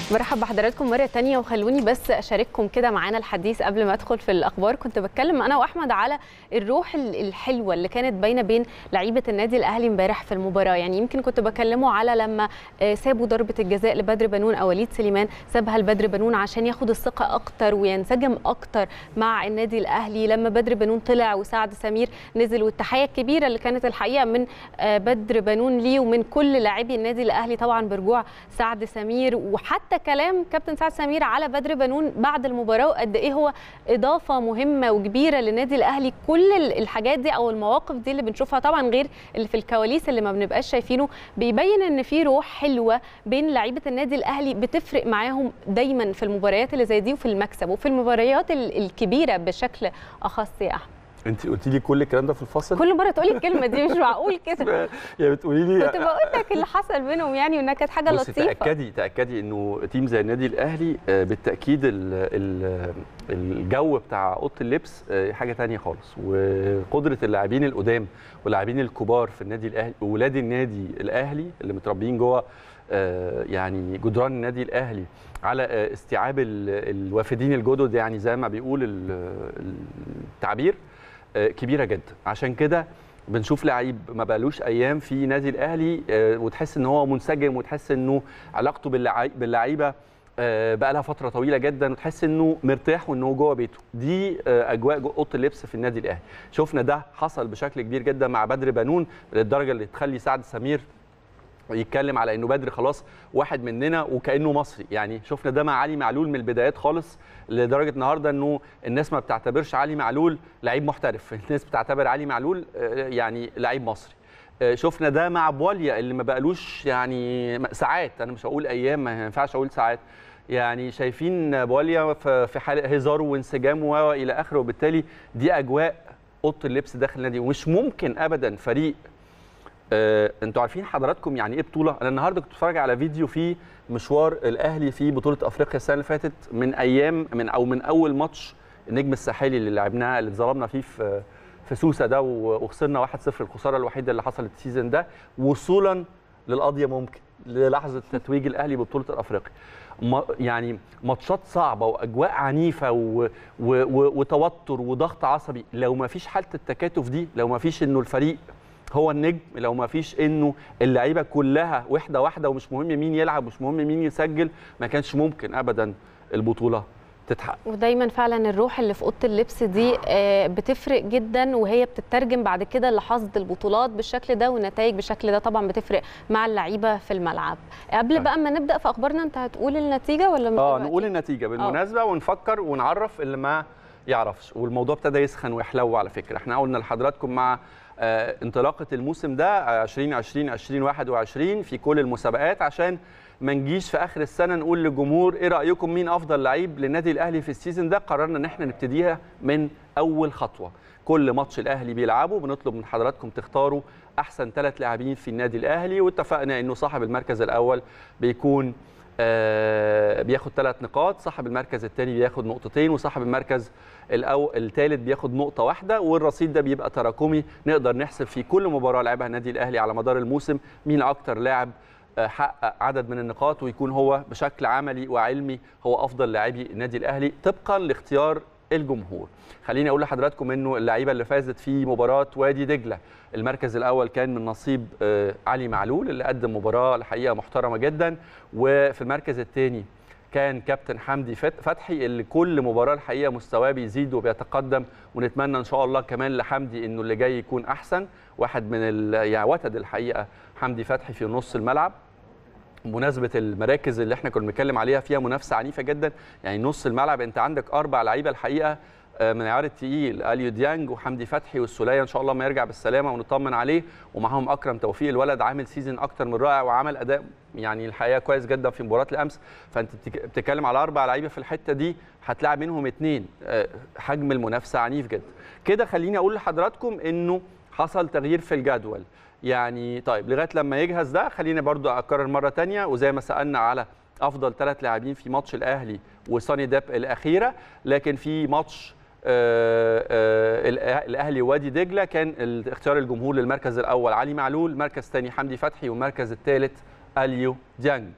برحب بحضراتكم مرة تانية وخلوني بس أشارككم كده معانا الحديث قبل ما أدخل في الأخبار كنت بتكلم أنا وأحمد على الروح الحلوة اللي كانت باينة بين لعيبة النادي الأهلي امبارح في المباراة يعني يمكن كنت بكلمه على لما سابوا ضربة الجزاء لبدر بنون أو وليد سليمان سابها لبدر بنون عشان ياخد الثقة أكتر وينسجم أكتر مع النادي الأهلي لما بدر بنون طلع وسعد سمير نزل والتحية الكبيرة اللي كانت الحقيقة من بدر بنون ليه ومن كل لاعبي النادي الأهلي طبعا برجوع سعد سمير وحتى كلام كابتن سعد سمير على بدر بنون بعد المباراه وقد ايه هو اضافه مهمه وكبيره للنادي الاهلي كل الحاجات دي او المواقف دي اللي بنشوفها طبعا غير اللي في الكواليس اللي ما بنبقاش شايفينه بيبين ان في روح حلوه بين لعيبه النادي الاهلي بتفرق معاهم دايما في المباريات اللي زي دي وفي المكسب وفي المباريات الكبيره بشكل اخص يا احمد انت قلتي لي كل الكلام ده في الفصل كل مره تقولي الكلمه دي مش معقول كده يا بتقولي لي كنت بقول لك اللي حصل بينهم يعني وانها كانت حاجه بصي لطيفه تاكدي تاكدي انه تيم زي النادي الاهلي بالتاكيد ال ال الجو بتاع اوضه اللبس حاجه تانية خالص وقدره اللاعبين القدام واللاعبين الكبار في النادي الاهلي واولاد النادي الاهلي اللي متربيين جوه يعني جدران النادي الاهلي على استيعاب الوافدين الجدد يعني زي ما بيقول التعبير كبيره جدا عشان كده بنشوف لعيب ما بقالوش ايام في نادي الاهلي وتحس ان هو منسجم وتحس انه علاقته باللعيبه بقى لها فتره طويله جدا وتحس انه مرتاح وانه جوه بيته دي اجواء اوضه اللبس في النادي الاهلي شفنا ده حصل بشكل كبير جدا مع بدر بنون للدرجه اللي تخلي سعد سمير يتكلم على انه بدر خلاص واحد مننا وكانه مصري يعني شفنا ده مع علي معلول من البدايات خالص لدرجه النهارده انه الناس ما بتعتبرش علي معلول لعيب محترف الناس بتعتبر علي معلول يعني لعيب مصري شفنا ده مع بواليا اللي ما بقالوش يعني ساعات انا مش هقول ايام ما ينفعش اقول ساعات يعني شايفين بواليا في حاله هزار وانسجام والى اخره وبالتالي دي اجواء اوضه اللبس داخل النادي ومش ممكن ابدا فريق آه، انتوا عارفين حضراتكم يعني ايه بطوله انا النهارده كنت بتفرج على فيديو في مشوار الاهلي في بطوله افريقيا السنه اللي فاتت من ايام من او من اول ماتش النجم الساحلي اللي لعبناه اللي اتظلمنا فيه في في سوسه ده وخسرنا 1-0 الخساره الوحيده اللي حصلت السيزون ده وصولا للقضيه ممكن للحظه تتويج الاهلي ببطوله الافريقيا يعني ماتشات صعبه واجواء عنيفه و... و... و... وتوتر وضغط عصبي لو ما فيش حاله التكاتف دي لو ما فيش انه الفريق هو النجم لو ما فيش انه اللعيبه كلها وحده واحده ومش مهم مين يلعب مش مهم مين يسجل ما كانش ممكن ابدا البطوله تتحقق ودايما فعلا الروح اللي في اوضه اللبس دي بتفرق جدا وهي بتترجم بعد كده لحصد البطولات بالشكل ده والنتائج بالشكل ده طبعا بتفرق مع اللعيبه في الملعب قبل بقى ما نبدا في اخبارنا انت هتقول النتيجه ولا اه نقول النتيجه بالمناسبه أوه. ونفكر ونعرف اللي ما يعرفش والموضوع ابتدى يسخن ويحلو على فكره احنا قلنا لحضراتكم مع آه انطلاقه الموسم ده 2020 2021 في كل المسابقات عشان ما نجيش في اخر السنه نقول للجمهور ايه رايكم مين افضل لعيب للنادي الاهلي في السيزون ده قررنا ان احنا نبتديها من اول خطوه كل ماتش الاهلي بيلعبه بنطلب من حضراتكم تختاروا احسن ثلاث لاعبين في النادي الاهلي واتفقنا انه صاحب المركز الاول بيكون آه بياخد ثلاث نقاط صاحب المركز الثاني بياخد نقطتين وصاحب المركز الأو... الثالث بياخد نقطه واحده والرصيد ده بيبقى تراكمي نقدر نحسب في كل مباراه لعبها النادي الاهلي على مدار الموسم مين اكتر لاعب حقق عدد من النقاط ويكون هو بشكل عملي وعلمي هو افضل لاعبي النادي الاهلي طبقا لاختيار الجمهور خليني اقول لحضراتكم انه اللعيبه اللي فازت في مباراه وادي دجله المركز الاول كان من نصيب علي معلول اللي قدم مباراه الحقيقه محترمه جدا وفي المركز الثاني كان كابتن حمدي فتحي اللي كل مباراه الحقيقه مستواه بيزيد وبيتقدم ونتمنى ان شاء الله كمان لحمدي انه اللي جاي يكون احسن واحد من يعني وتد الحقيقه حمدي فتحي في نص الملعب بمناسبه المراكز اللي احنا كنا بنتكلم عليها فيها منافسه عنيفه جدا يعني نص الملعب انت عندك اربع لعيبه الحقيقه من عيار التقيل اليو ديانج وحمدي فتحي والسوليه ان شاء الله ما يرجع بالسلامه ونطمن عليه ومعاهم اكرم توفيق الولد عامل سيزون اكتر من رائع وعمل اداء يعني الحقيقه كويس جدا في مباراه الامس فانت بتتكلم على اربع لعيبه في الحته دي هتلاعب منهم اثنين حجم المنافسه عنيف جدا كده خليني اقول لحضراتكم انه حصل تغيير في الجدول يعني طيب لغايه لما يجهز ده خليني برضو اكرر مره ثانيه وزي ما سالنا على افضل ثلاث لاعبين في ماتش الاهلي وساني داب الاخيره لكن في ماتش آآ آآ الاهلي وادي دجله كان اختيار الجمهور للمركز الاول علي معلول المركز الثاني حمدي فتحي والمركز الثالث اليو ديانج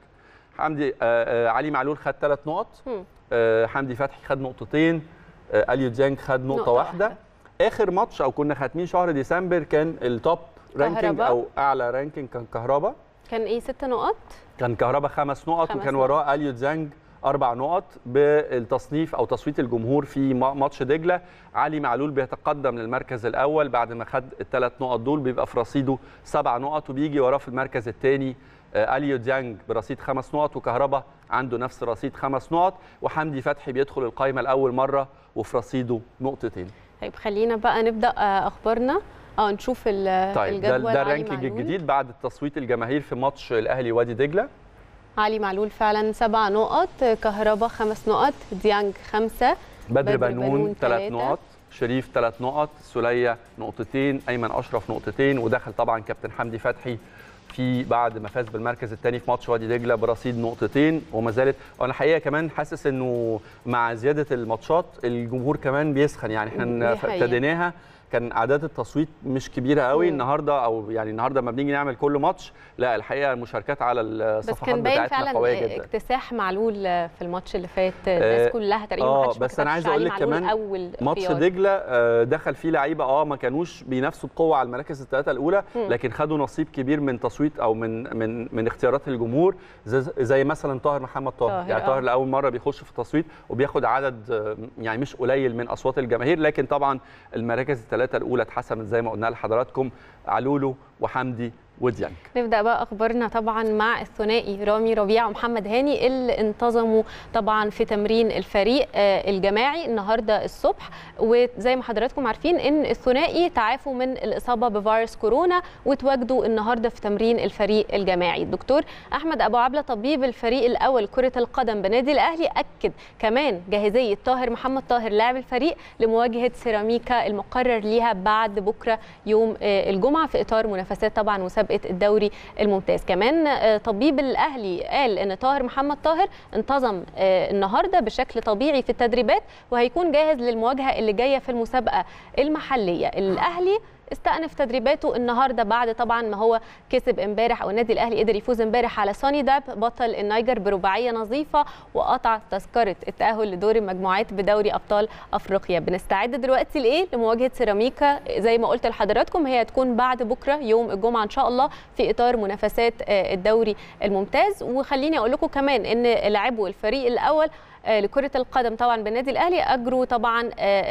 حمدي آه، آه، علي معلول خد ثلاث نقط مم. آه، حمدي فتحي خد نقطتين آه، اليو ديانج خد نقطه, نقطة واحده. واحدة. اخر ماتش او كنا خاتمين شهر ديسمبر كان التوب رانكينج كهربا. او اعلى رانكينج كان كهربا كان ايه ست نقط كان كهربا خمس نقط خمس وكان نقط. وراه اليو ديانج اربع نقط بالتصنيف او تصويت الجمهور في ما- ماتش دجله علي معلول بيتقدم للمركز الاول بعد ما خد الثلاث نقط دول بيبقى في رصيده سبع نقط وبيجي وراه في المركز الثاني اليو ديانج برصيد خمس نقط وكهربا عنده نفس رصيد خمس نقط وحمدي فتحي بيدخل القائمه لاول مره وفي رصيده نقطتين طيب خلينا بقى نبدا آه، اخبارنا اه نشوف ال- طيب ده, الجدول ده علي الرانكينج معلول. الجديد بعد التصويت الجماهير في ماتش الاهلي وادي دجله علي معلول فعلا سبع نقط كهربا خمس نقط ديانج خمسه بدر بدر بنون بنون ثلاث تلاتة. نقط شريف ثلاث نقط سلية نقطتين ايمن اشرف نقطتين ودخل طبعا كابتن حمدي فتحي في بعد ما فاز بالمركز الثاني في ماتش وادي دجله برصيد نقطتين وما زالت وانا الحقيقه كمان حاسس انه مع زياده الماتشات الجمهور كمان بيسخن يعني دي احنا حقيقة. ابتديناها كان اعداد التصويت مش كبيره قوي مم. النهارده او يعني النهارده لما بنيجي نعمل كل ماتش لا الحقيقه المشاركات على بس الصفحات كان باين بتاعتنا فعلا قويه جدا اكتساح معلول في الماتش اللي فات الناس كلها تقريبا آه، ما حدش ما بس أنا عايز كتبش أقول علي لك معلول كمان اول ماتش خيار. دجله آه، دخل فيه لعيبه اه ما كانوش بينافسوا بقوه على المراكز الثلاثه الاولى مم. لكن خدوا نصيب كبير من تصويت او من من من اختيارات الجمهور زي, زي مثلا طاهر محمد طاهر طاهر، يعني آه. طاهر لاول مره بيخش في التصويت وبياخد عدد آه، يعني مش قليل من اصوات الجماهير لكن طبعا المراكز الثلاثه الاولى اتحسمت زي ما قلنا لحضراتكم علولو وحمدي وديانج نبدا بقى اخبارنا طبعا مع الثنائي رامي ربيع ومحمد هاني اللي انتظموا طبعا في تمرين الفريق آه، الجماعي النهارده الصبح وزي ما حضراتكم عارفين ان الثنائي تعافوا من الاصابه بفيروس كورونا وتواجدوا النهارده في تمرين الفريق الجماعي الدكتور احمد ابو عبله طبيب الفريق الاول كره القدم بنادي الاهلي اكد كمان جاهزيه طاهر محمد طاهر لاعب الفريق لمواجهه سيراميكا المقرر ليها بعد بكره يوم آه، الجمعه في اطار منافسات طبعا مسابقه الدوري الممتاز كمان آه، طبيب الاهلي قال ان طاهر محمد طاهر انتظم آه، النهارده بشكل طبيعي في التدريبات وهيكون جاهز للمواجهه اللي جايه في المسابقه المحليه الاهلي استأنف تدريباته النهارده بعد طبعا ما هو كسب امبارح او النادي الاهلي قدر يفوز امبارح على سوني داب بطل النيجر برباعيه نظيفه وقطع تذكره التاهل لدور المجموعات بدوري ابطال افريقيا بنستعد دلوقتي لايه لمواجهه سيراميكا زي ما قلت لحضراتكم هي هتكون بعد بكره يوم الجمعه ان شاء الله في اطار منافسات آه، الدوري الممتاز وخليني اقول لكم كمان ان لاعبو الفريق الاول آه، لكرة القدم طبعا بالنادي الأهلي أجروا طبعا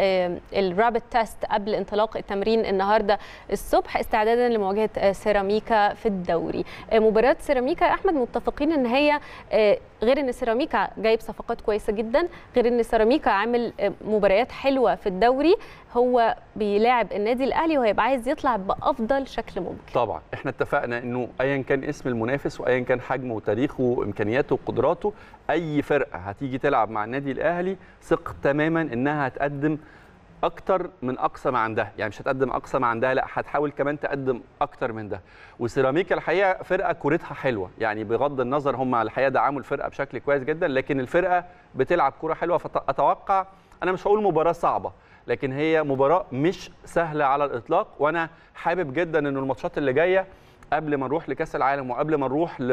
الرابت تيست قبل انطلاق التمرين النهاردة الصبح استعدادا لمواجهة آه، سيراميكا في الدوري آه، مباراة سيراميكا يا أحمد متفقين إن هي آه، غير إن سيراميكا جايب صفقات كويسة جدا غير إن سيراميكا عامل آه، مباريات حلوة في الدوري هو بيلاعب النادي الأهلي وهيبقى عايز يطلع بأفضل شكل ممكن طبعا احنا اتفقنا انه ايا كان اسم المنافس وايا كان حجمه وتاريخه وامكانياته وقدراته اي فرقه هتيجي تلعب مع النادي الاهلي ثق تماما انها هتقدم اكتر من اقصى ما عندها يعني مش هتقدم اقصى ما عندها لا هتحاول كمان تقدم اكتر من ده وسيراميكا الحقيقه فرقه كورتها حلوه يعني بغض النظر هم الحقيقه دعموا الفرقه بشكل كويس جدا لكن الفرقه بتلعب كوره حلوه فاتوقع انا مش هقول مباراه صعبه لكن هي مباراه مش سهله على الاطلاق وانا حابب جدا ان الماتشات اللي جايه قبل ما نروح لكاس العالم وقبل ما نروح ل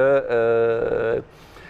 آه،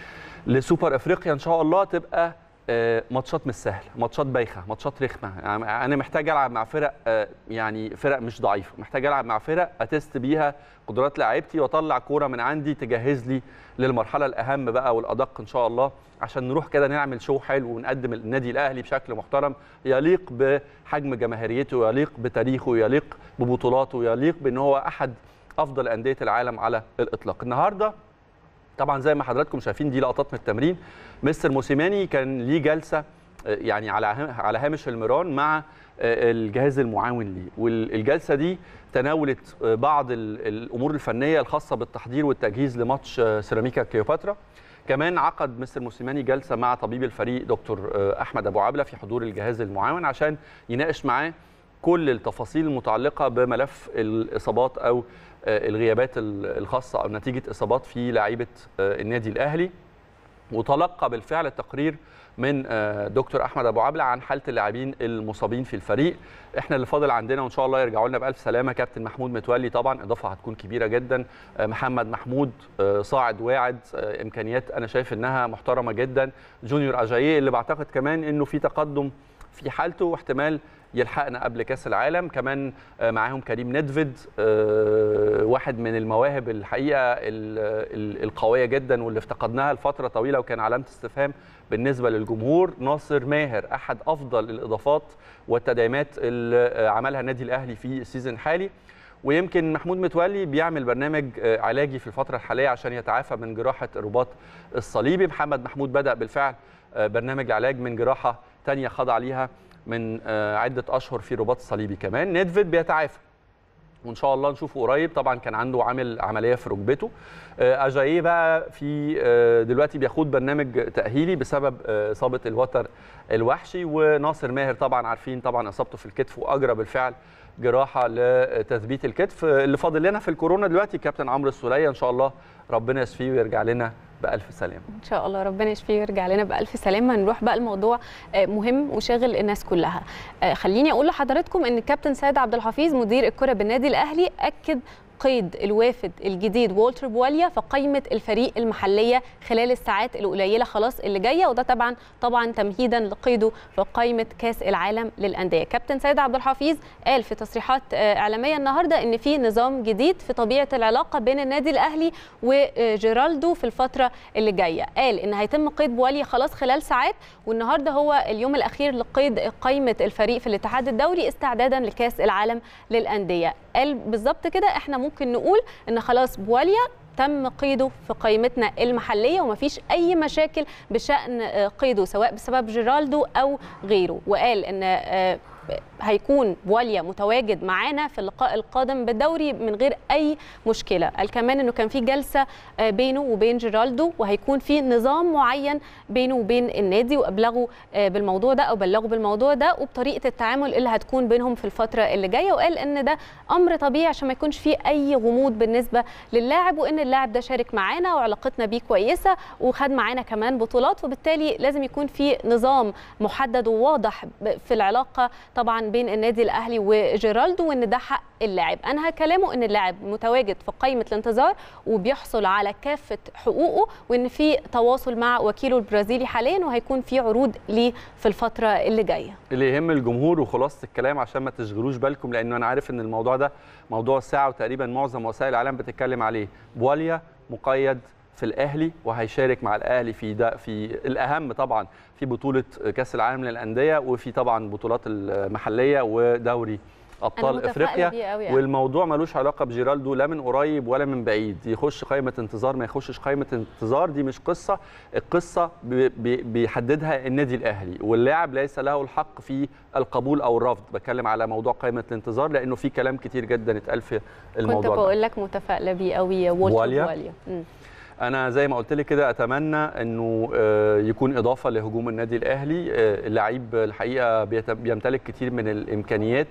لسوبر افريقيا ان شاء الله تبقى آه، ماتشات مش سهله ماتشات بايخه ماتشات رخمه يعني انا محتاج العب مع فرق آه، يعني فرق مش ضعيفه محتاج العب مع فرق اتست بيها قدرات لاعيبتي واطلع كوره من عندي تجهز لي للمرحله الاهم بقى والادق ان شاء الله عشان نروح كده نعمل شو حلو ونقدم النادي الاهلي بشكل محترم يليق بحجم جماهيريته يليق بتاريخه يليق ببطولاته يليق بان هو احد افضل انديه العالم على الاطلاق النهارده طبعا زي ما حضراتكم شايفين دي لقطات من التمرين مستر موسيماني كان ليه جلسه آه، يعني على على هامش المران مع آه، الجهاز المعاون ليه والجلسه دي تناولت آه، بعض ال- الامور الفنيه الخاصه بالتحضير والتجهيز لماتش آه، سيراميكا كليوباترا كمان عقد مستر موسيماني جلسه مع طبيب الفريق دكتور آه، احمد ابو عبله في حضور الجهاز المعاون عشان يناقش معاه كل التفاصيل المتعلقه بملف الاصابات او آه، الغيابات ال- الخاصه او نتيجه اصابات في لعيبه آه، النادي الاهلي وتلقى بالفعل التقرير من دكتور احمد ابو عبله عن حاله اللاعبين المصابين في الفريق احنا اللي فاضل عندنا وان شاء الله يرجعوا لنا بالف سلامه كابتن محمود متولي طبعا اضافه هتكون كبيره جدا محمد محمود صاعد واعد امكانيات انا شايف انها محترمه جدا جونيور اجاييه اللي بعتقد كمان انه في تقدم في حالته واحتمال يلحقنا قبل كاس العالم كمان معاهم كريم ندفيد واحد من المواهب الحقيقه القويه جدا واللي افتقدناها لفتره طويله وكان علامه استفهام بالنسبه للجمهور ناصر ماهر احد افضل الاضافات والتدعيمات اللي عملها النادي الاهلي في السيزون الحالي ويمكن محمود متولي بيعمل برنامج علاجي في الفتره الحاليه عشان يتعافى من جراحه الرباط الصليبي محمد محمود بدا بالفعل برنامج العلاج من جراحه ثانيه خضع ليها من عده اشهر في رباط صليبي كمان نيدفيد بيتعافى وان شاء الله نشوفه قريب طبعا كان عنده عامل عمليه في ركبته اجاييه بقى في دلوقتي بياخد برنامج تاهيلي بسبب اصابه الوتر الوحشي وناصر ماهر طبعا عارفين طبعا اصابته في الكتف واجرى بالفعل جراحه لتثبيت الكتف اللي فاضل لنا في الكورونا دلوقتي كابتن عمرو السوليه ان شاء الله ربنا يشفيه ويرجع لنا بألف سلامة إن شاء الله ربنا يشفيه ويرجع لنا بألف سلامة هنروح بقى الموضوع مهم وشاغل الناس كلها خليني أقول لحضراتكم أن الكابتن سيد عبد الحفيظ مدير الكرة بالنادي الأهلي أكد قيد الوافد الجديد والتر بواليا في قائمه الفريق المحليه خلال الساعات القليله خلاص اللي جايه وده طبعا طبعا تمهيدا لقيده في قائمه كاس العالم للانديه كابتن سيد عبد الحفيظ قال في تصريحات اعلاميه النهارده ان في نظام جديد في طبيعه العلاقه بين النادي الاهلي وجيرالدو في الفتره اللي جايه قال ان هيتم قيد بواليا خلاص خلال ساعات والنهارده هو اليوم الاخير لقيد قائمه الفريق في الاتحاد الدولي استعدادا لكاس العالم للانديه قال بالظبط كده احنا ممكن نقول ان خلاص بواليا تم قيده في قائمتنا المحليه ومفيش اي مشاكل بشان قيده سواء بسبب جيرالدو او غيره وقال ان هيكون بواليا متواجد معانا في اللقاء القادم بالدوري من غير اي مشكله قال كمان انه كان في جلسه بينه وبين جيرالدو وهيكون في نظام معين بينه وبين النادي وابلغوا بالموضوع ده او بلغوا بالموضوع ده وبطريقه التعامل اللي هتكون بينهم في الفتره اللي جايه وقال ان ده امر طبيعي عشان ما يكونش فيه اي غموض بالنسبه للاعب وان اللاعب ده شارك معانا وعلاقتنا بيه كويسه وخد معانا كمان بطولات وبالتالي لازم يكون في نظام محدد وواضح في العلاقه طبعا بين النادي الاهلي وجيرالدو وان ده حق اللاعب انهى كلامه ان اللاعب متواجد في قائمه الانتظار وبيحصل على كافه حقوقه وان في تواصل مع وكيله البرازيلي حاليا وهيكون في عروض ليه في الفتره اللي جايه اللي يهم الجمهور وخلاصه الكلام عشان ما تشغلوش بالكم لانه انا عارف ان الموضوع ده موضوع ساعه وتقريبا معظم وسائل العالم بتتكلم عليه بواليا مقيد في الاهلي وهيشارك مع الاهلي في ده في الاهم طبعا في بطوله كاس العالم للانديه وفي طبعا بطولات المحليه ودوري ابطال افريقيا والموضوع ملوش علاقه بجيرالدو لا من قريب ولا من بعيد يخش قائمه انتظار ما يخشش قائمه انتظار دي مش قصه القصه بيحددها النادي الاهلي واللاعب ليس له الحق في القبول او الرفض بتكلم على موضوع قائمه الانتظار لانه في كلام كتير جدا اتقال في الموضوع كنت بقول لك متفائله بيه قوي واليا, واليا. انا زي ما قلت لك كده اتمنى انه يكون اضافه لهجوم النادي الاهلي اللعيب الحقيقه بيمتلك كتير من الامكانيات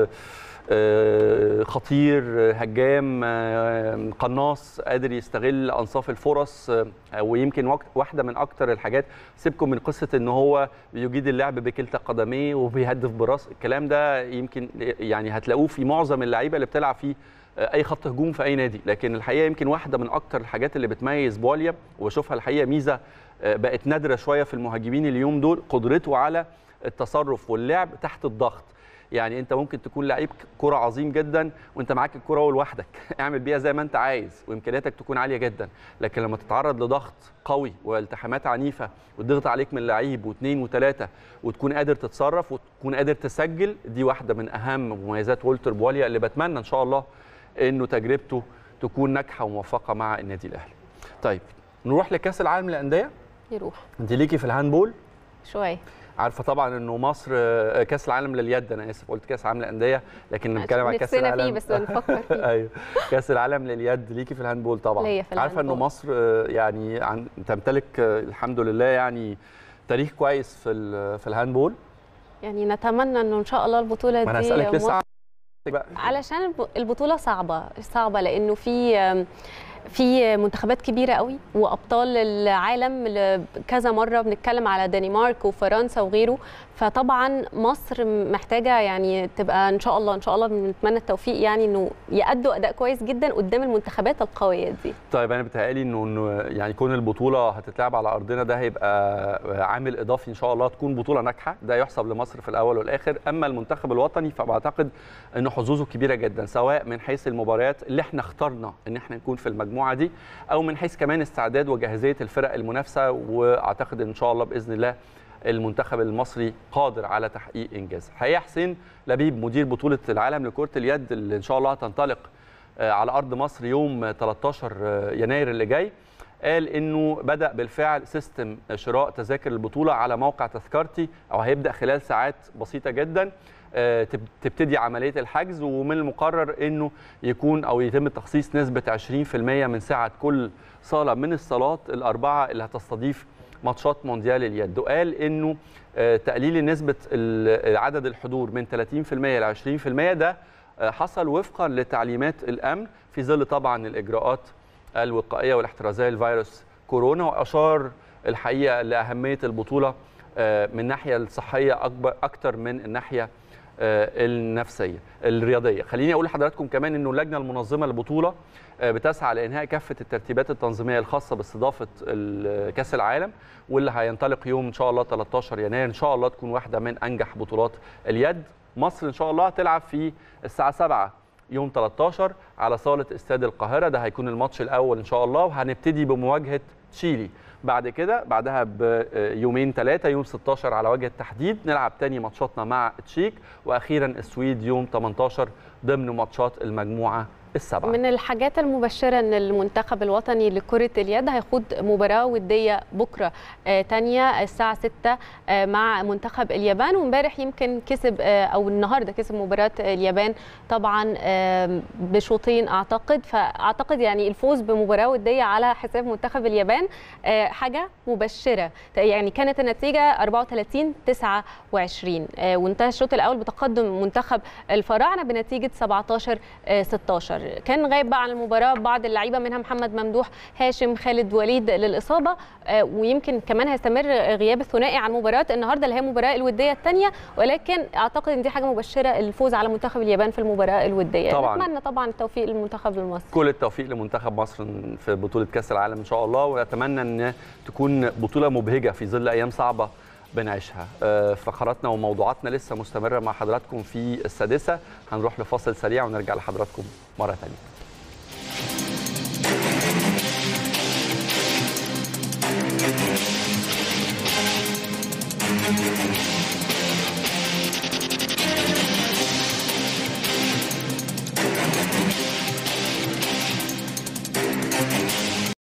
خطير هجام قناص قادر يستغل انصاف الفرص ويمكن واحده من اكتر الحاجات سيبكم من قصه ان هو بيجيد اللعب بكلتا قدميه وبيهدف براس الكلام ده يمكن يعني هتلاقوه في معظم اللعيبه اللي بتلعب فيه اي خط هجوم في اي نادي لكن الحقيقه يمكن واحده من اكتر الحاجات اللي بتميز بواليا وبشوفها الحقيقه ميزه بقت نادره شويه في المهاجمين اليوم دول قدرته على التصرف واللعب تحت الضغط يعني انت ممكن تكون لعيب كرة عظيم جدا وانت معاك الكرة لوحدك اعمل بيها زي ما انت عايز وامكانياتك تكون عاليه جدا لكن لما تتعرض لضغط قوي والتحامات عنيفه والضغط عليك من لعيب واثنين وثلاثه وتكون قادر تتصرف وتكون قادر تسجل دي واحده من اهم مميزات والتر بواليا اللي بتمنى ان شاء الله انه تجربته تكون ناجحه وموفقه مع النادي الاهلي. طيب نروح لكاس العالم للانديه؟ يروح. انت ليكي في الهاندبول؟ شويه. عارفه طبعا انه مصر كاس العالم لليد انا اسف قلت كاس العالم للانديه لكن بنتكلم عن كاس العالم فيه بس بنفكر فيه ايوه كاس العالم لليد ليكي في الهاندبول طبعا ليا في عارفه انه مصر يعني عن... تمتلك الحمد لله يعني تاريخ كويس في ال... في الهاندبول يعني نتمنى انه ان شاء الله البطوله ما انا اسالك لسه علشان البطوله صعبه صعبه لانه في في منتخبات كبيره قوي وابطال العالم ل- كذا مره بنتكلم على دنمارك وفرنسا وغيره فطبعا مصر محتاجه يعني تبقى ان شاء الله ان شاء الله بنتمنى التوفيق يعني انه يأدوا اداء كويس جدا قدام المنتخبات القويه دي طيب انا بتهيألي انه انه يعني كون البطوله هتتلعب على ارضنا ده هيبقى عامل اضافي ان شاء الله تكون بطوله ناجحه ده يحسب لمصر في الاول والاخر اما المنتخب الوطني فبعتقد ان حظوظه كبيره جدا سواء من حيث المباريات اللي احنا اخترنا ان احنا نكون في المجموعه دي او من حيث كمان استعداد وجاهزيه الفرق المنافسه واعتقد ان شاء الله باذن الله المنتخب المصري قادر على تحقيق انجاز الحقيقه حسين لبيب مدير بطوله العالم لكره اليد اللي ان شاء الله هتنطلق آه، على ارض مصر يوم 13 يناير اللي جاي قال انه بدا بالفعل سيستم شراء تذاكر البطوله على موقع تذكرتي او هيبدا خلال ساعات بسيطه جدا آه، تب- تبتدي عمليه الحجز ومن المقرر انه يكون او يتم تخصيص نسبه 20% من سعه كل صاله من الصالات الاربعه اللي هتستضيف ماتشات مونديال اليد وقال انه آه، تقليل نسبه ال- عدد الحضور من 30% ل 20% ده آه، حصل وفقا لتعليمات الامن في ظل طبعا الاجراءات الوقائيه والاحترازيه لفيروس كورونا واشار الحقيقه لاهميه البطوله آه، من الناحيه الصحيه اكبر اكتر من الناحيه آه، النفسيه الرياضيه خليني اقول لحضراتكم كمان انه اللجنه المنظمه للبطوله آه، بتسعى لانهاء كافه الترتيبات التنظيميه الخاصه باستضافه ال- كاس العالم واللي هينطلق يوم ان شاء الله 13 يناير ان شاء الله تكون واحده من انجح بطولات اليد مصر ان شاء الله هتلعب في الساعه 7 يوم 13 على صاله استاد القاهره ده هيكون الماتش الاول ان شاء الله وهنبتدي بمواجهه تشيلي بعد كده بعدها بيومين ثلاثه يوم 16 على وجه التحديد نلعب تاني ماتشاتنا مع تشيك واخيرا السويد يوم 18 ضمن ماتشات المجموعه السبعه من الحاجات المبشرة ان المنتخب الوطني لكرة اليد هيخوض مباراة ودية بكرة آه تانية الساعة 6 آه مع منتخب اليابان وامبارح يمكن كسب آه او النهارده كسب مباراة اليابان طبعا آه بشوطين اعتقد فاعتقد يعني الفوز بمباراة ودية على حساب منتخب اليابان آه حاجة مبشرة يعني كانت النتيجة 34 29 آه وانتهى الشوط الاول بتقدم منتخب الفراعنة بنتيجة 17 آه 16 كان غايب بقى عن المباراه بعض اللعيبه منها محمد ممدوح هاشم خالد وليد للاصابه آه، ويمكن كمان هيستمر غياب الثنائي عن مباراه النهارده اللي هي المباراه الوديه الثانيه ولكن اعتقد ان دي حاجه مبشره الفوز على منتخب اليابان في المباراه الوديه طبعاً. نتمنى طبعا التوفيق للمنتخب المصري كل التوفيق لمنتخب مصر في بطوله كاس العالم ان شاء الله واتمنى ان تكون بطوله مبهجه في ظل ايام صعبه بنعيشها آه، فقراتنا وموضوعاتنا لسه مستمره مع حضراتكم في السادسه هنروح لفاصل سريع ونرجع لحضراتكم مره ثانيه